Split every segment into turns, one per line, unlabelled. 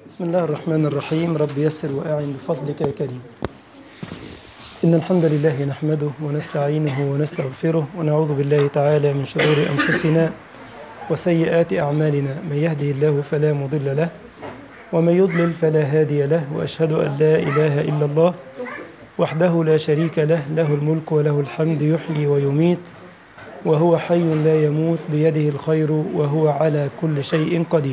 بسم الله الرحمن الرحيم رب يسر وأعن بفضلك يا كريم إن الحمد لله نحمده ونستعينه ونستغفره ونعوذ بالله تعالى من شرور أنفسنا وسيئات أعمالنا من يهده الله فلا مضل له ومن يضلل فلا هادي له وأشهد أن لا إله إلا الله وحده لا شريك له له الملك وله الحمد يحيي ويميت وهو حي لا يموت بيده الخير وهو على كل شيء قدير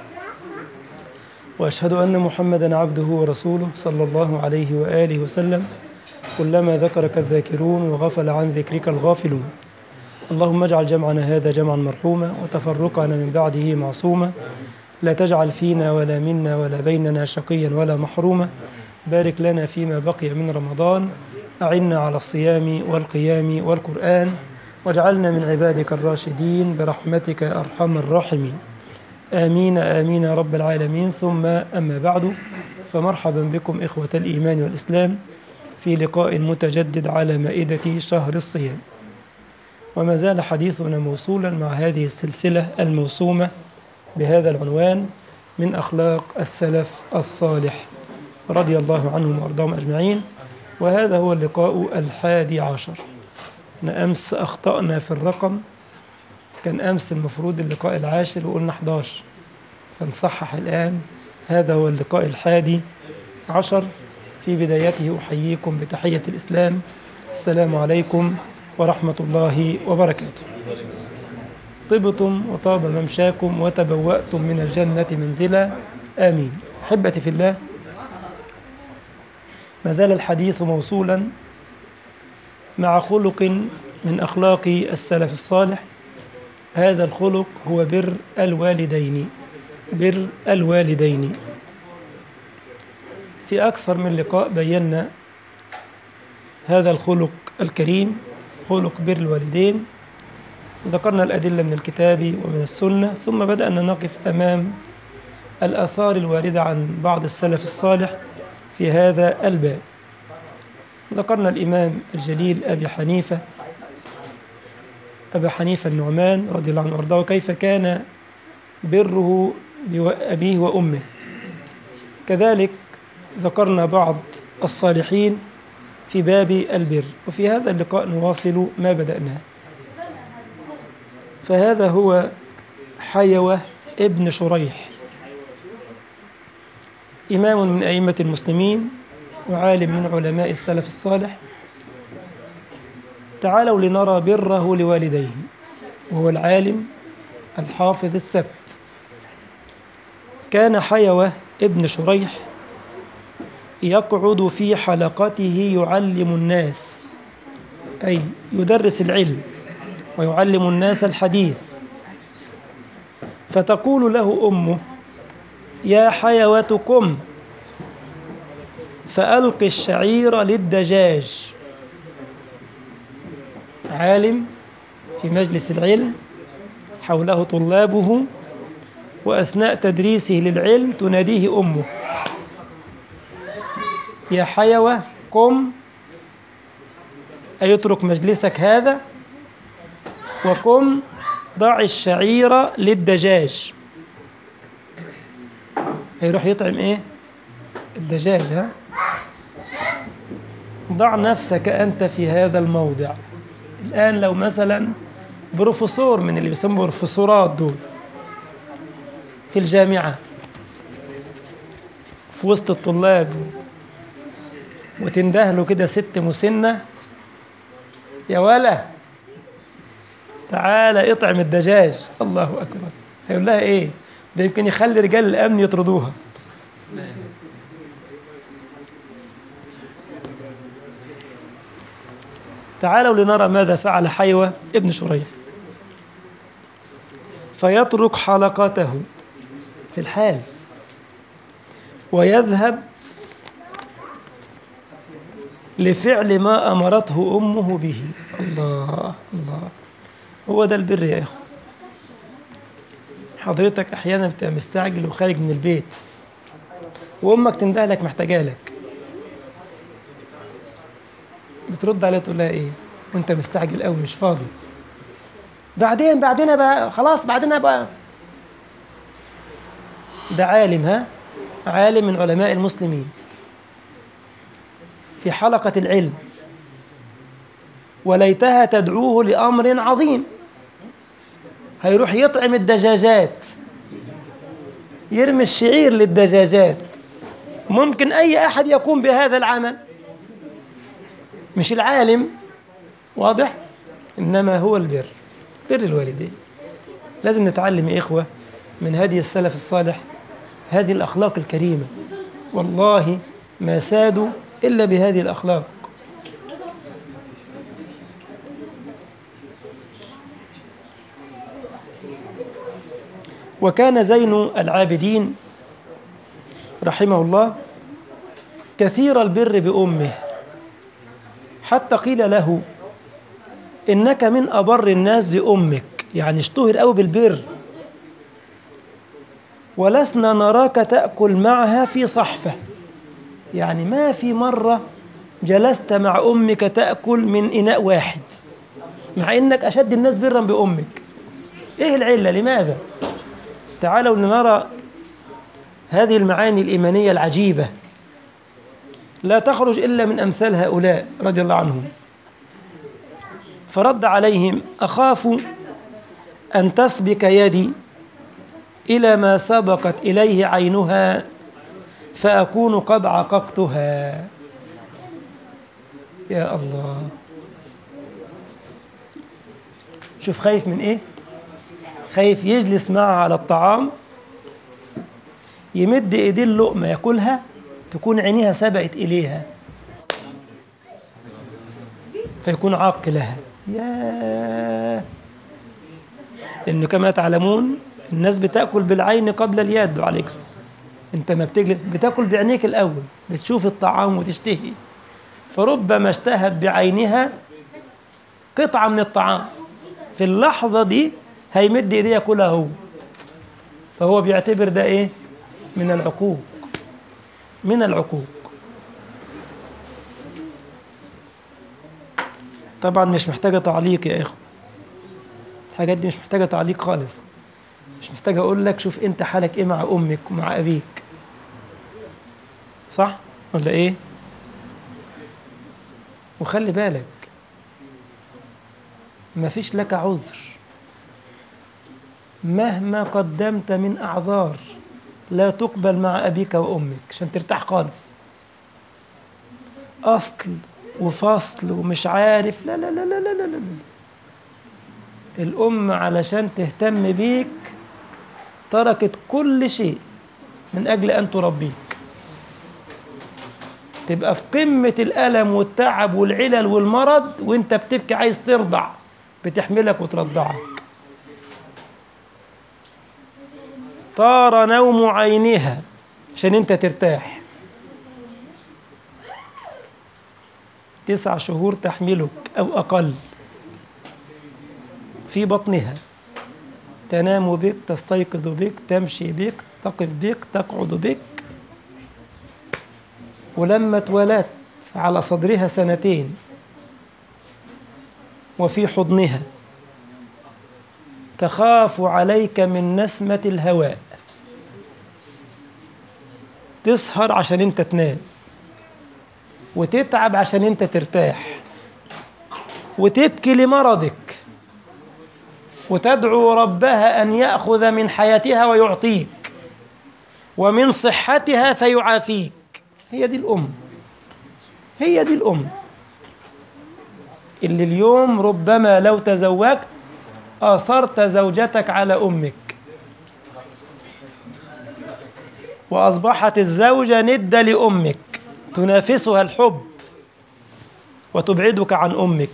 واشهد ان محمدا عبده ورسوله صلى الله عليه واله وسلم كلما ذكرك الذاكرون وغفل عن ذكرك الغافلون اللهم اجعل جمعنا هذا جمعا مرحوما وتفرقنا من بعده معصوما لا تجعل فينا ولا منا ولا بيننا شقيا ولا محروما بارك لنا فيما بقي من رمضان اعنا على الصيام والقيام والقران واجعلنا من عبادك الراشدين برحمتك يا ارحم الراحمين آمين آمين يا رب العالمين ثم أما بعد فمرحبا بكم إخوة الإيمان والإسلام في لقاء متجدد على مائدة شهر الصيام وما زال حديثنا موصولا مع هذه السلسلة الموسومة بهذا العنوان من أخلاق السلف الصالح رضي الله عنهم وأرضاهم أجمعين وهذا هو اللقاء الحادي عشر أمس أخطأنا في الرقم كان أمس المفروض اللقاء العاشر وقلنا 11 فنصحح الآن هذا هو اللقاء الحادي عشر في بدايته أحييكم بتحية الإسلام السلام عليكم ورحمة الله وبركاته طبتم وطاب ممشاكم وتبوأتم من الجنة منزلا آمين أحبتي في الله ما زال الحديث موصولا مع خلق من أخلاق السلف الصالح هذا الخلق هو بر الوالدين بر الوالدين في أكثر من لقاء بينا هذا الخلق الكريم خلق بر الوالدين ذكرنا الأدلة من الكتاب ومن السنة ثم بدأنا نقف أمام الآثار الواردة عن بعض السلف الصالح في هذا الباب ذكرنا الإمام الجليل أبي حنيفة أبا حنيفة النعمان رضي الله عنه وأرضاه كيف كان بره بأبيه وأمه كذلك ذكرنا بعض الصالحين في باب البر وفي هذا اللقاء نواصل ما بدأناه فهذا هو حيوة ابن شريح إمام من أئمة المسلمين وعالم من علماء السلف الصالح تعالوا لنرى بره لوالديه وهو العالم الحافظ السبت كان حيوة ابن شريح يقعد في حلقته يعلم الناس أي يدرس العلم ويعلم الناس الحديث فتقول له أمه يا حيوتكم فألق الشعير للدجاج عالم في مجلس العلم حوله طلابه وأثناء تدريسه للعلم تناديه أمه يا حيوة قم أي اترك مجلسك هذا وقم ضع الشعير للدجاج هيروح يطعم ايه الدجاج ها ضع نفسك أنت في هذا الموضع الآن لو مثلا بروفيسور من اللي بيسموا بروفيسورات دول في الجامعة في وسط الطلاب وتنده له كده ست مسنة يا ولا تعالى اطعم الدجاج الله أكبر هيقول لها ايه ده يمكن يخلي رجال الأمن يطردوها تعالوا لنرى ماذا فعل حيوة ابن شريح فيترك حلقته في الحال ويذهب لفعل ما أمرته أمه به الله الله هو ده البر يا إخوة حضرتك أحيانا بتبقى مستعجل وخارج من البيت وأمك تنده لك محتاجة لك بترد عليها تقول لها ايه وانت مستعجل قوي مش فاضي بعدين بعدين بقى خلاص بعدين بقى ده عالم ها عالم من علماء المسلمين في حلقة العلم وليتها تدعوه لأمر عظيم هيروح يطعم الدجاجات يرمي الشعير للدجاجات ممكن أي أحد يقوم بهذا العمل مش العالم واضح إنما هو البر بر الوالدين لازم نتعلم يا إخوة من هدي السلف الصالح هذه الأخلاق الكريمة والله ما سادوا إلا بهذه الأخلاق وكان زين العابدين رحمه الله كثير البر بأمه حتى قيل له إنك من أبر الناس بأمك يعني اشتهر أوي بالبر ولسنا نراك تأكل معها في صحفة يعني ما في مرة جلست مع أمك تأكل من إناء واحد مع إنك أشد الناس برا بأمك إيه العلة لماذا تعالوا لنرى هذه المعاني الإيمانية العجيبة لا تخرج إلا من أمثال هؤلاء رضي الله عنهم فرد عليهم أخاف أن تسبك يدي إلى ما سبقت إليه عينها فأكون قد عققتها يا الله شوف خايف من إيه خايف يجلس معها على الطعام يمد إيديه اللقمة ياكلها تكون عينيها سبقت إليها فيكون عاق لها يا لأنه كما تعلمون الناس بتأكل بالعين قبل اليد عليكم انت ما بتجلس بتاكل بعينيك الأول بتشوف الطعام وتشتهي فربما اشتهت بعينها قطعة من الطعام في اللحظة دي هيمد ايديه ياكلها هو فهو بيعتبر ده ايه من العقوق من العقوق طبعا مش محتاجة تعليق يا إخوة الحاجات دي مش محتاجة تعليق خالص مش محتاجة أقول لك شوف أنت حالك إيه مع أمك ومع أبيك صح ولا إيه وخلي بالك ما فيش لك عذر مهما قدمت من أعذار لا تقبل مع أبيك وأمك عشان ترتاح خالص أصل وفصل ومش عارف لا لا لا لا لا لا, لا. الأم علشان تهتم بيك تركت كل شيء من أجل أن تربيك تبقى في قمة الألم والتعب والعلل والمرض وانت بتبكي عايز ترضع بتحملك وترضعك طار نوم عينها عشان انت ترتاح تسع شهور تحملك أو أقل في بطنها تنام بك تستيقظ بك تمشي بك تقف بك تقعد بك ولما اتولدت على صدرها سنتين وفي حضنها تخاف عليك من نسمة الهواء تسهر عشان انت تنام وتتعب عشان انت ترتاح وتبكي لمرضك وتدعو ربها أن يأخذ من حياتها ويعطيك ومن صحتها فيعافيك هي دي الأم هي دي الأم اللي اليوم ربما لو تزوجت آثرت زوجتك على أمك وأصبحت الزوجة ندة لأمك تنافسها الحب وتبعدك عن أمك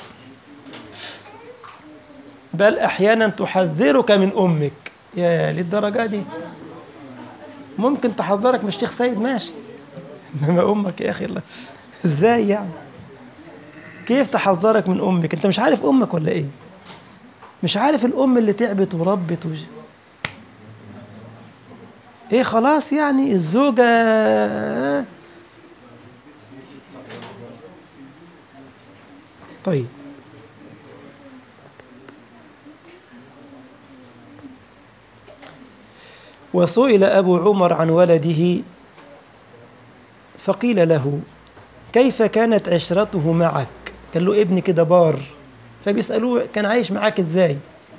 بل أحيانا تحذرك من أمك يا للدرجة دي ممكن تحذرك من الشيخ سيد ماشي إنما أمك يا أخي الله إزاي يعني كيف تحذرك من أمك أنت مش عارف أمك ولا إيه مش عارف الأم اللي تعبت وربت وج... إيه خلاص يعني الزوجة طيب وسئل أبو عمر عن ولده فقيل له كيف كانت عشرته معك قال له ابني كده بار فبيسألوه كان عايش معاك ازاي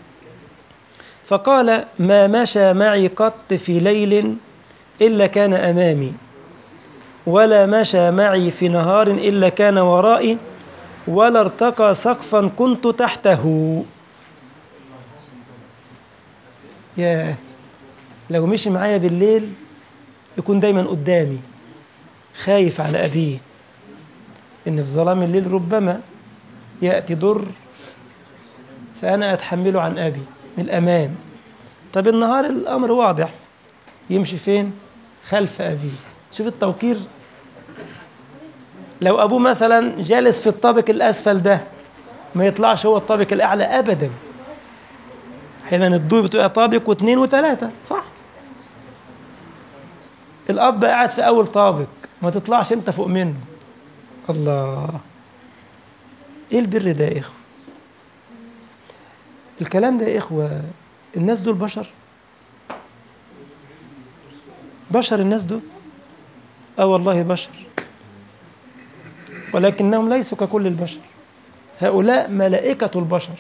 فقال ما مشى معي قط في ليل إلا كان أمامي ولا مشى معي في نهار إلا كان ورائي ولا ارتقى سقفا كنت تحته ياه لو مشي معايا بالليل يكون دايما قدامي خايف على أبيه إن في ظلام الليل ربما يأتي ضر فأنا أتحمله عن أبي من الأمام طب النهار الأمر واضح يمشي فين خلف أبيه شوف التوقير لو أبوه مثلا جالس في الطابق الأسفل ده ما يطلعش هو الطابق الأعلى أبدا حين الضوء بتبقى طابق واثنين وثلاثة صح الأب قاعد في أول طابق ما تطلعش أنت فوق منه الله إيه البر ده يا إخوة الكلام ده يا إخوة الناس دول بشر بشر الناس دول اه والله بشر ولكنهم ليسوا ككل البشر هؤلاء ملائكة البشر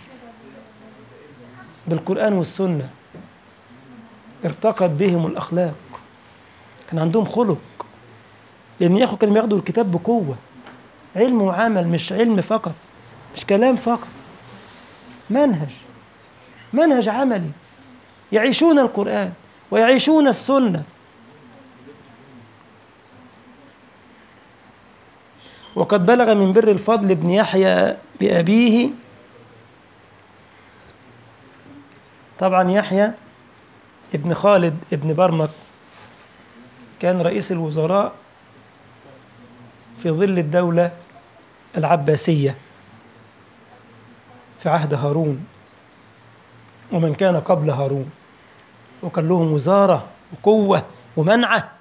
بالقرآن والسنة ارتقت بهم الأخلاق كان عندهم خلق لأن ياخد كانوا ياخدوا الكتاب بقوة علم وعمل مش علم فقط مش كلام فقط منهج منهج عملي يعيشون القرآن ويعيشون السنة وقد بلغ من بر الفضل بن يحيى بأبيه طبعا يحيى ابن خالد ابن برمك كان رئيس الوزراء في ظل الدولة العباسية في عهد هارون ومن كان قبل هارون وكان لهم وزارة وقوة ومنعة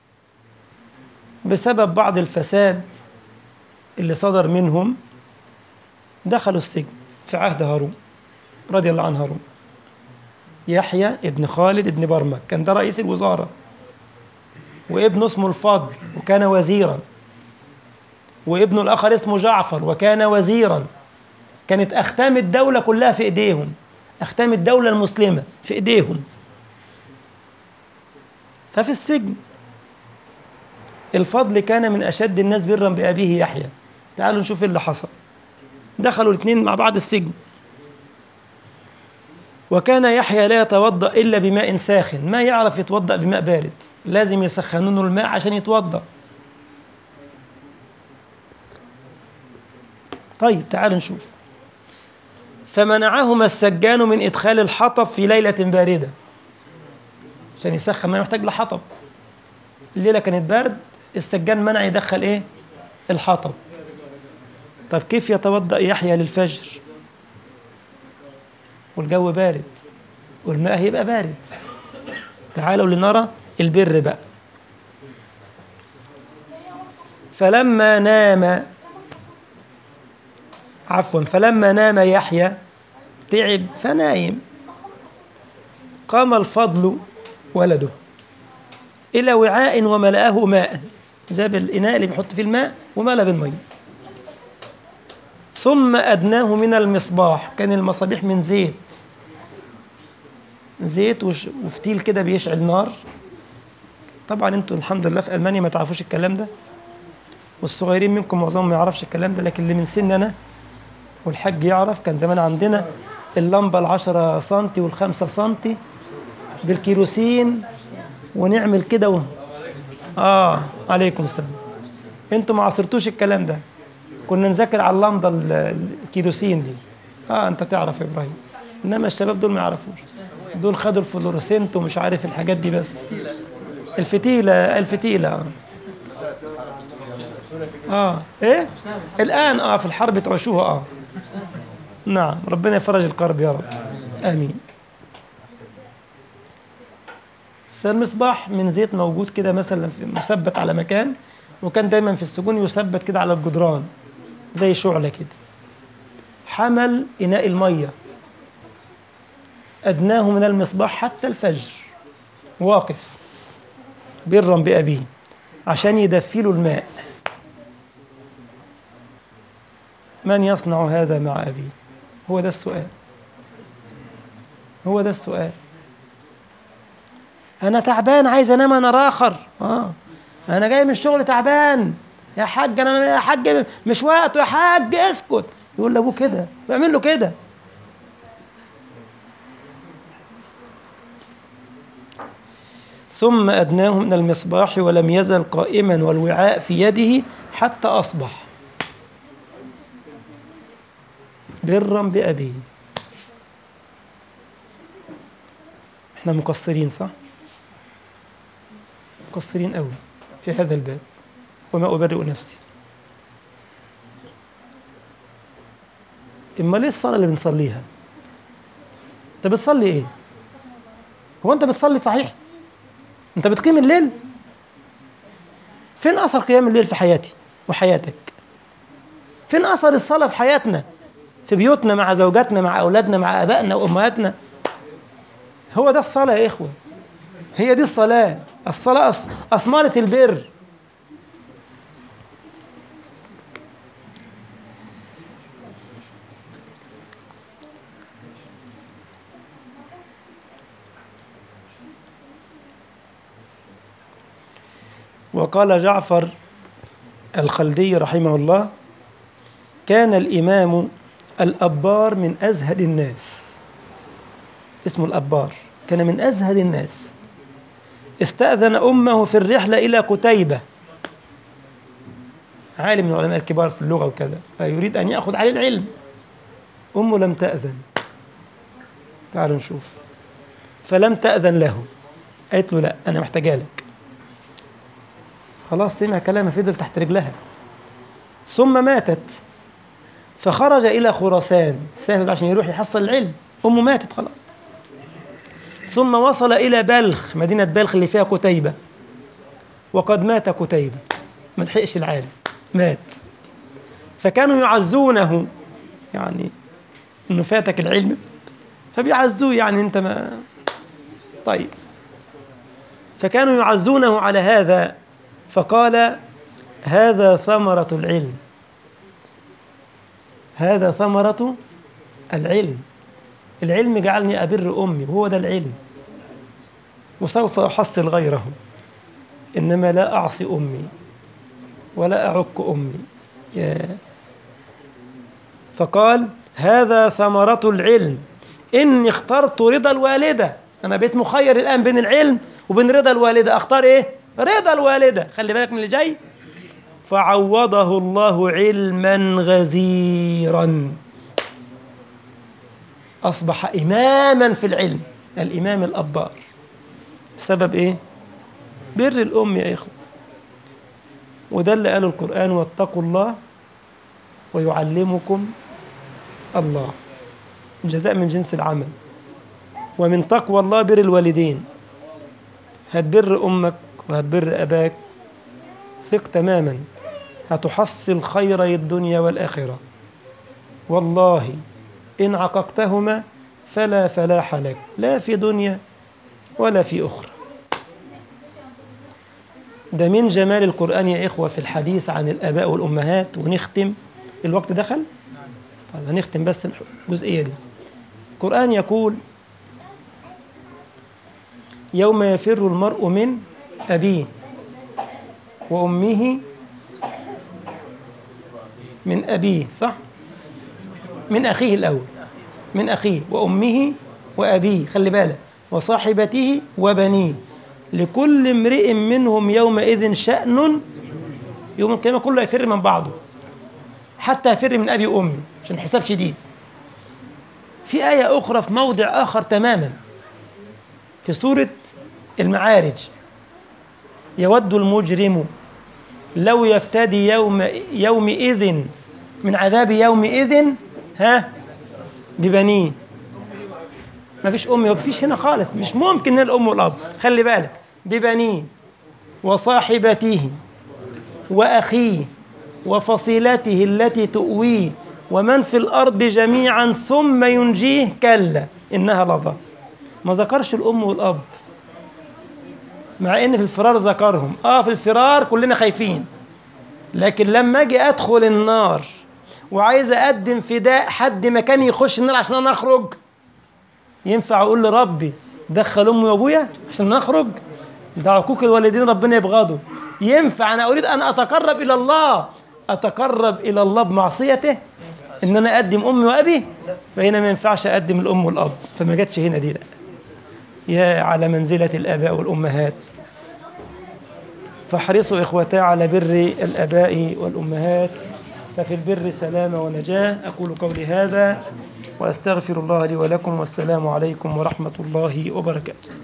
بسبب بعض الفساد اللي صدر منهم دخلوا السجن في عهد هارون رضي الله عن هارون يحيى ابن خالد ابن برمك كان ده رئيس الوزارة وابنه اسمه الفضل وكان وزيرا وابنه الآخر اسمه جعفر وكان وزيرا كانت أختام الدولة كلها في إيديهم أختام الدولة المسلمة في إيديهم ففي السجن الفضل كان من أشد الناس برا بأبيه يحيى تعالوا نشوف اللي حصل دخلوا الاثنين مع بعض السجن وكان يحيى لا يتوضأ إلا بماء ساخن ما يعرف يتوضأ بماء بارد لازم يسخنون الماء عشان يتوضأ طيب تعالوا نشوف فمنعهما السجان من إدخال الحطب في ليلة باردة عشان يسخن ما يحتاج لحطب الليلة كانت برد السجان منع يدخل إيه الحطب طب كيف يتوضأ يحيى للفجر والجو بارد والماء هيبقى بارد تعالوا لنرى البر بقى فلما نام عفوا فلما نام يحيى تعب فنايم قام الفضل ولده إلى وعاء وملأه ماء جاب الإناء اللي بيحط فيه الماء وملأ بالمية ثم أدناه من المصباح كان المصابيح من زيت زيت وفتيل كده بيشعل نار طبعا انتوا الحمد لله في ألمانيا ما تعرفوش الكلام ده والصغيرين منكم معظمهم ما يعرفش الكلام ده لكن اللي من سننا والحاج يعرف كان زمان عندنا اللمبة العشرة سنتي والخمسة سنتي بالكيروسين ونعمل كده و... آه عليكم السلام انتوا ما عصرتوش الكلام ده كنا نذاكر على اللمبة الكيروسين دي اه انت تعرف يا ابراهيم انما الشباب دول ما يعرفوش دول خدوا الفلورسنت ومش عارف الحاجات دي بس الفتيلة الفتيلة آه. اه ايه الان اه في الحرب تعيشوها اه نعم ربنا يفرج الكرب يا رب امين فالمصباح من زيت موجود كده مثلا في مثبت على مكان وكان دايما في السجون يثبت كده على الجدران زي شعلة كده حمل إناء المية أدناه من المصباح حتى الفجر واقف برا بأبيه عشان يدفي له الماء من يصنع هذا مع أبيه هو ده السؤال هو ده السؤال أنا تعبان عايز أنام أنا راخر آه أنا جاي من الشغل تعبان يا حاج أنا يا حاج مش وقته يا حاج اسكت يقول لأبوه كده بيعمل له كده ثم أدناه من المصباح ولم يزل قائما والوعاء في يده حتى أصبح برا بأبيه احنا مقصرين صح؟ مقصرين قوي في هذا الباب وما أبرئ نفسي إما ليه الصلاة اللي بنصليها؟ أنت بتصلي إيه؟ هو أنت بتصلي صحيح؟ أنت بتقيم الليل؟ فين أثر قيام الليل في حياتي وحياتك؟ فين أثر الصلاة في حياتنا؟ في بيوتنا مع زوجاتنا مع أولادنا مع آبائنا وأمهاتنا هو ده الصلاة يا إخوة هي دي الصلاة الصلاة أثمرة البر وقال جعفر الخلدي رحمه الله كان الإمام الأبار من أزهد الناس اسمه الأبار كان من أزهد الناس استأذن أمه في الرحلة إلى كتيبة عالم من العلماء الكبار في اللغة وكذا فيريد أن يأخذ عليه العلم أمه لم تأذن تعالوا نشوف فلم تأذن له قالت له لا أنا محتاجة لك خلاص سمع كلامها فضل تحت رجلها ثم ماتت فخرج إلى خراسان سافر عشان يروح يحصل العلم أمه ماتت خلاص ثم وصل إلى بلخ مدينة بلخ اللي فيها كتيبة وقد مات كتيبة ما لحقش العالم مات فكانوا يعزونه يعني انه فاتك العلم فبيعزوه يعني انت ما طيب فكانوا يعزونه على هذا فقال هذا ثمرة العلم هذا ثمرة العلم العلم جعلني أبر أمي وهو ده العلم وسوف أحصل غيره إنما لا أعصي أمي ولا أعك أمي يا فقال هذا ثمرة العلم إني اخترت رضا الوالدة أنا بقيت مخير الآن بين العلم وبين رضا الوالدة أختار إيه؟ رضا الوالدة خلي بالك من اللي جاي فعوضه الله علما غزيرا أصبح إماما في العلم الإمام الأبار بسبب إيه؟ بر الأم يا إخوة وده اللي قاله القرآن واتقوا الله ويعلمكم الله الجزاء من جنس العمل ومن تقوى الله بر الوالدين هتبر أمك وهتبر أباك ثق تماما هتحصل خيري الدنيا والآخرة والله إن عققتهما فلا فلاح لك لا في دنيا ولا في أخرى ده من جمال القرآن يا إخوة في الحديث عن الآباء والأمهات ونختم الوقت دخل طيب هنختم بس الجزئية دي القرآن يقول يوم يفر المرء من أبيه وأمه من أبيه صح؟ من أخيه الأول من أخيه وأمه وأبيه خلي بالك وصاحبته وبنيه لكل امرئ منهم يومئذ شأن يوم القيامة كله يفر من بعضه حتى يفر من أبي وأمي عشان حساب شديد في آية أخرى في موضع آخر تماما في سورة المعارج يود المجرم لو يفتدي يوم يومئذ من عذاب يومئذ ها ببنيه ما فيش أم ما فيش هنا خالص مش ممكن الأم والأب خلي بالك ببنيه وصاحبته وأخيه وفصيلته التي تؤويه ومن في الأرض جميعا ثم ينجيه كلا إنها لظى ما ذكرش الأم والأب مع ان في الفرار ذكرهم اه في الفرار كلنا خايفين لكن لما اجي ادخل النار وعايز اقدم فداء حد مكاني يخش النار عشان انا اخرج ينفع اقول لربي دخل امي وابويا عشان نخرج ده عقوق الوالدين ربنا يبغضه ينفع انا اريد ان اتقرب الى الله اتقرب الى الله بمعصيته ان انا اقدم امي وابي فهنا ما ينفعش اقدم الام والاب فما جاتش هنا دي لا يا على منزله الاباء والامهات فاحرصوا اخوتا على بر الاباء والامهات ففي البر سلامه ونجاه اقول قولي هذا واستغفر الله لي ولكم والسلام عليكم ورحمه الله وبركاته